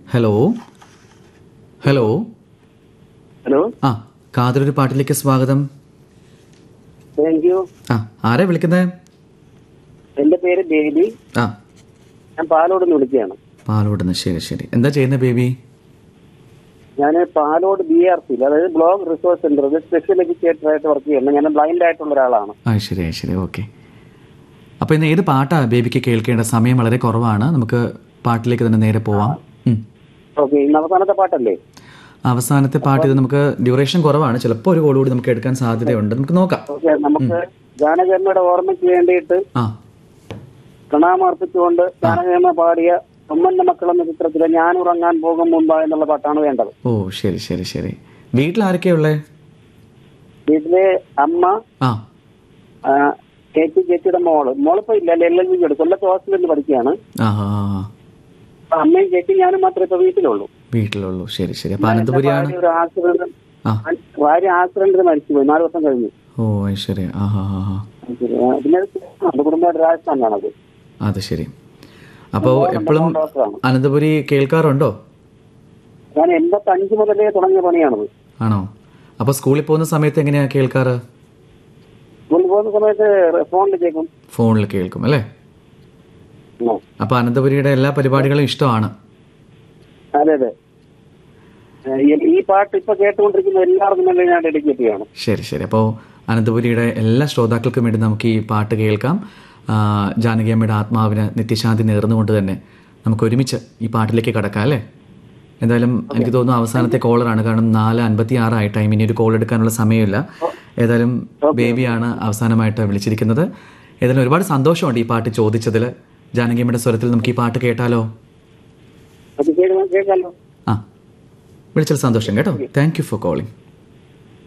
Hello hello hello ആ കാതലൊരു പാട്ടിലേക്ക് സ്വാഗതം താങ്ക് യു ആ ആരാ വിളിക്കുന്നത് എന്റെ പേര് ബേബി ആ ഞാൻ പാലോട് നിന്ന് വിളിക്കുകയാണ് പാലോടുന്ന് ശരി ശരി എന്താ ചെയ്യുന്നത് ബേബി ഞാൻ പാലോട് ബി ആർ സി അതായത് block resource centre special educator ആയിട്ട് വർക്ക് ചെയ്യുന്നത് ഞാൻ ബ്ലൈൻഡ് ആയിട്ടുള്ള ഒരാളാണ് ആ ശരി ആ, ശരി ഓക്കെ അപ്പോൾ ഇന്ന് ഏത് പാട്ടാ ബേബിക്ക് കേൾക്കേണ്ട സമയം വളരെ കുറവാണ് നമുക്ക് പാട്ടിലേക്ക് തന്നെ നേരെ പോവാം ഉം. ഓക്കെ ഇന്ന് അവസാനത്തെ പാട്ടല്ലേ അവസാനത്തെ പാട്ട് ഇത് നമുക്ക് ഡ്യൂറേഷൻ കുറവാണ് ചിലപ്പോൾ ഒരു കോൾ കൂടി നമുക്ക് എടുക്കാൻ സാധ്യതയുണ്ട് നമുക്ക് നോക്കാം ഓക്കെ നമുക്ക് ജാനകമ്മയുടെ ഓർമ്മയ്ക്ക് വേണ്ടിയിട്ട് ആ പ്രണാമർപ്പിച്ചുകൊണ്ട് ജാനകമ്മ പാടിയ ഉമ്മന്റെ മക്കൾ എന്ന ചിത്രത്തിലെ ഞാൻ ഉറങ്ങാൻ പോകും മുമ്പ് എന്നുള്ള പാട്ടാണ് വേണ്ടത് ഓ ശരി ശരി ശരി വീട്ടിൽ ആരൊക്കെയുള്ളേ വീട്ടിലെ അമ്മ ആ ആ, ചേച്ചി ചേച്ചിയുടെ മോള് മോളിപ്പോ ഇല്ല എൽ എൽ ബി കൊല്ലത്ത് ഹോസ്റ്റലിൽ പഠിക്കുകയാണ് ആ ആ ആ. അപ്പൊ അമ്മയും ചേച്ചി ഞാനും മാത്രമേ ഇപ്പൊ വീട്ടിലുള്ളൂ വീട്ടിലുള്ളൂ ശരി ശരി അപ്പോൾ അനന്തപുരിയാണ് ഭാര്യ ഒരു ആക്സിഡന്റ് ആ ഭാര്യ ആക്സിഡന്റിൽ മരിച്ചുപോയി നാല് വർഷം കഴിഞ്ഞു ഓ അത് ശരി ആ ഹാ ഹാ ഹാ പിന്നെ അത് കുടുംബമായിട്ട് രാജസ്ഥാനിലാണത് അത് ശരി അപ്പോൾ എപ്പോഴും ഡോക്ടറാണ് അനന്തപുരി കേൾക്കാറുണ്ടോ ഞാൻ എൺപത്തി അഞ്ച് മുതലേ തുടങ്ങിയ പണിയാണത് ആണോ അപ്പോൾ സ്കൂളിൽ പോകുന്ന സമയത്ത് എങ്ങനെയാ കേൾക്കാറ് കൊണ്ടുപോകുന്ന സമയത്ത് ഫോണിൽ കേൾക്കും ഫോണിൽ കേൾക്കും അല്ലേ ഉം. അപ്പോൾ അനന്തപുരിയുടെ എല്ലാ പരിപാടികളും ഇഷ്ടമാണ് അതെ അതെ ഏ, ഈ- ഈ പാട്ട് ഇപ്പൊ കേട്ടുകൊണ്ടിരിക്കുന്ന എല്ലാവർക്കും വേണ്ടി ഞാൻ ഡെഡിക്കേറ്റ് ചെയ്യാണ് ശരി ശരി അപ്പോൾ അനന്തപുരിയുടെ എല്ലാ ശ്രോതാക്കൾക്കും വേണ്ടി നമുക്ക് ഈ പാട്ട് കേൾക്കാം ആ, ജാനകിയമ്മയുടെ ആത്മാവിന് നിത്യശാന്തി നേർന്നുകൊണ്ട് തന്നെ നമുക്ക് ഒരുമിച്ച് ഈ പാട്ടിലേക്ക് കടക്കാം അല്ലേ എന്തായാലും എനിക്ക് തോന്നുന്നു അവസാനത്തെ കോളറാണ് കാരണം നാല് അൻപത്തി ആറായി ടൈം ഇനി ഒരു കോൾ എടുക്കാനുള്ള സമയമില്ല ഏതായാലും ബേബിയാണ് അവസാനമായിട്ട് വിളിച്ചിരിക്കുന്നത് ഏതായാലും ഒരുപാട് സന്തോഷമുണ്ട് ഈ പാട്ട് ചോദിച്ചതിൽ ജാനകിയമ്മയുടെ സ്വരത്തിൽ നമുക്ക് ഈ പാട്ട് കേട്ടാലോ അത് കേൾക്കാം കേൾക്കാമല്ലോ ആ വിളിച്ചതിൽ സന്തോഷം കേട്ടോ താങ്ക് യു ഫോർ കോളിംഗ്